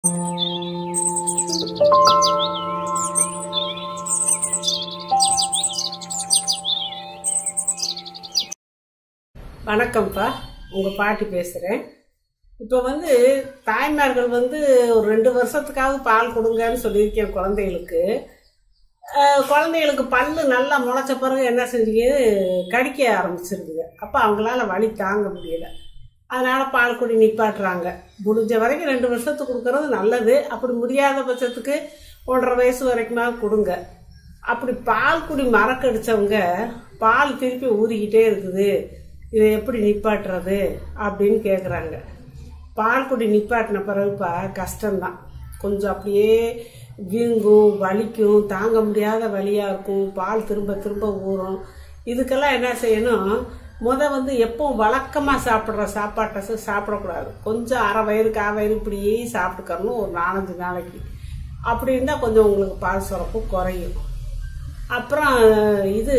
வணக்கம்ப்பா உங்கள் பாட்டி பேசுகிறேன் இப்போ வந்து தாய்மார்கள் வந்து ஒரு ரெண்டு வருஷத்துக்காவது பால் கொடுங்கன்னு சொல்லியிருக்கேன் குழந்தைகளுக்கு அஹ், குழந்தைகளுக்கு பல்லு நல்லா முளைச்ச பிறகு என்ன செஞ்சீங்க கடிக்க ஆரம்பிச்சிருக்குங்க அப்போ அவங்களால வலி தாங்க முடியல அதனால பால் குடி நிப்பாட்டுறாங்க முடிஞ்ச வரைக்கும் ரெண்டு வருஷத்துக்கு கொடுக்கறது நல்லது அப்படி முடியாத பட்சத்துக்கு ஒன்றரை வயசு வரைக்குமா கொடுங்க அப்படி பால் குடி மறக்கடிச்சவங்க பால் திருப்பி ஊறிக்கிட்டே இருக்குது இதை எப்படி நிப்பாட்டுறது அப்படின்னு கேட்குறாங்க பால் குடி நிப்பாட்டின பிறகுப்பா கஷ்டம்தான் கொஞ்சம் அப்படியே வீங்கும் வலிக்கும் தாங்க முடியாத வலியாக இருக்கும் பால் திரும்ப திரும்ப ஊறும் இதுக்கெல்லாம் என்ன செய்யணும் முத வந்து எப்பவும் வழக்கமாக சாப்பிட்ற சாப்பாட்டை சா- சாப்பிடக்கூடாது கொஞ்சம் அரை வயிறு கா வயிறு இப்படியே சாப்பிட்டுக்கறணும் ஒரு நாலஞ்சு நாளைக்கு அப்படி இருந்தால் கொஞ்சம் உங்களுக்கு பால் சுரப்பு குறையும் அப்புறம் இது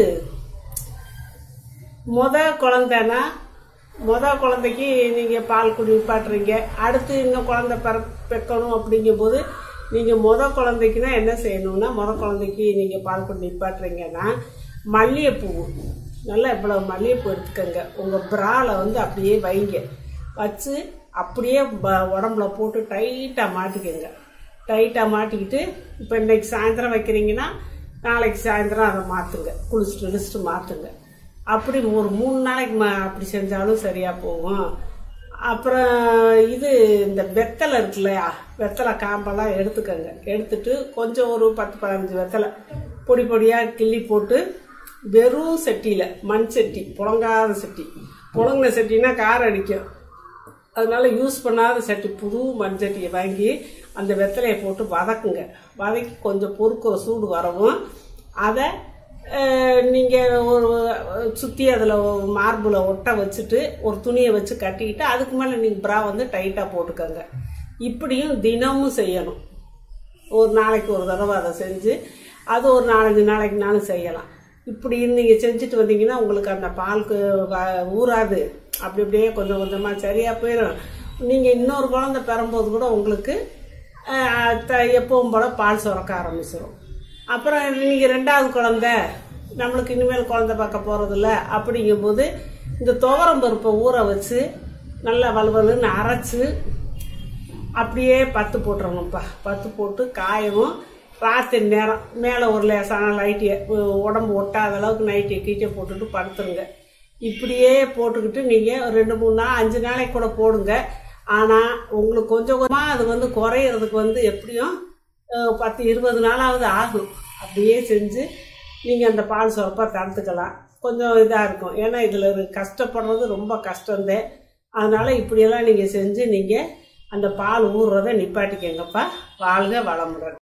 முத குழந்தைனா முத குழந்தைக்கு நீங்கள் பால் குடி நிப்பாட்டுறீங்க அடுத்து இன்னும் குழந்தை பிற பெக்கணும் அப்படிங்கும்போது நீங்கள் முத குழந்தைக்குனா என்ன செய்யணும்னா முத குழந்தைக்கு நீங்கள் பால் குடி நிப்பாட்டுறீங்கன்னா மல்லிகைப்பூ நல்லா இவ்வளோ மல்லிகைப்பூ எடுத்துக்கோங்க உங்கள் பிரால வந்து அப்படியே வைங்க வச்சு அப்படியே ப- உடம்புல போட்டு டைட்டாக மாட்டிக்கோங்க டைட்டாக மாட்டிக்கிட்டு இப்போ இன்னைக்கு சாயந்தரம் வைக்கிறீங்கன்னா நாளைக்கு சாயந்தரம் அதை மாற்றுங்க குளிச்சுட்டு இழிச்சிட்டு மாற்றுங்க அப்படி ஒரு மூணு நாளைக்கு மா அப்படி செஞ்சாலும் சரியாக போகும் அப்புறம் இது இந்த வெத்தலை இருக்கு இல்லையா வெத்தலை காம்பெல்லாம் எடுத்துக்கோங்க எடுத்துட்டு கொஞ்சம் ஒரு பத்து பதினஞ்சு வெத்தலை பொடி பொடியாக கிள்ளி போட்டு வெறும் சட்டியில் மண் சட்டி புழங்காத சட்டி புழங்கின சட்டினா காரம் அடிக்கும் அதனால யூஸ் பண்ணாத சட்டி புது மண்சட்டியை வாங்கி அந்த வெத்தலையை போட்டு வதக்குங்க வதக்கி கொஞ்சம் பொறுக்கிற சூடு வரவும் அதை நீங்கள் ஒரு சுற்றி அதில் மார்பில் ஒட்ட வச்சுட்டு ஒரு துணியை வச்சு கட்டிக்கிட்டு அதுக்கு மேலே நீங்கள் ப்ரா வந்து டைட்டாக போட்டுக்கோங்க இப்படியும் தினமும் செய்யணும் ஒரு நாளைக்கு ஒரு தடவை அதை செஞ்சு அது ஒரு நாலஞ்சு நாளைக்குனாலும் செய்யலாம் இப்படி நீங்கள் செஞ்சுட்டு வந்தீங்கன்னா உங்களுக்கு அந்த பாலுக்கு வ- ஊறாது அப்படி அப்படியே கொஞ்சம் கொஞ்சமாக சரியாக போயிடும் நீங்கள் இன்னொரு குழந்தை பெறும்போது கூட உங்களுக்கு அஹ், த- எப்பவும் போல் பால் சுரக்க ஆரம்பிச்சிடும் அப்புறம் நீங்கள் ரெண்டாவது குழந்தை நம்மளுக்கு இனிமேல் குழந்தை பார்க்க போகிறதில்ல அப்படிங்கும்போது இந்த துவரம் பருப்பை ஊற வச்சு நல்லா வலுவலுன்னு அரைச்சு அப்படியே பத்து போட்டுறணும்ப்பா பத்து போட்டு காயவும் ராத்திரி நேரம் மேலே ஒரு லேசான லைட்டியை உடம்பு ஒட்டாத அளவுக்கு நைட்டியை கீட்டே போட்டுட்டு படுத்துருங்க இப்படியே போட்டுக்கிட்டு நீங்கள் ரெண்டு மூணு நாள் அஞ்சு நாளைக்கு கூட போடுங்க ஆனால் உங்களுக்கு கொஞ்சம் கொஞ்சமாக அது வந்து குறையிறதுக்கு வந்து எப்படியும் அஹ், பத்து இருபது நாளாவது ஆகும் அப்படியே செஞ்சு நீங்கள் அந்த பால் சுரப்பாக தடுத்துக்கலாம் கொஞ்சம் இதாக இருக்கும் ஏன்னா இதில் கஷ்டப்படுறது ரொம்ப கஷ்டந்தே அதனால் இப்படியெல்லாம் நீங்கள் செஞ்சு நீங்கள் அந்த பால் ஊறுறதை நிப்பாட்டிக்கங்கப்பா வாழ்க வளமுடன்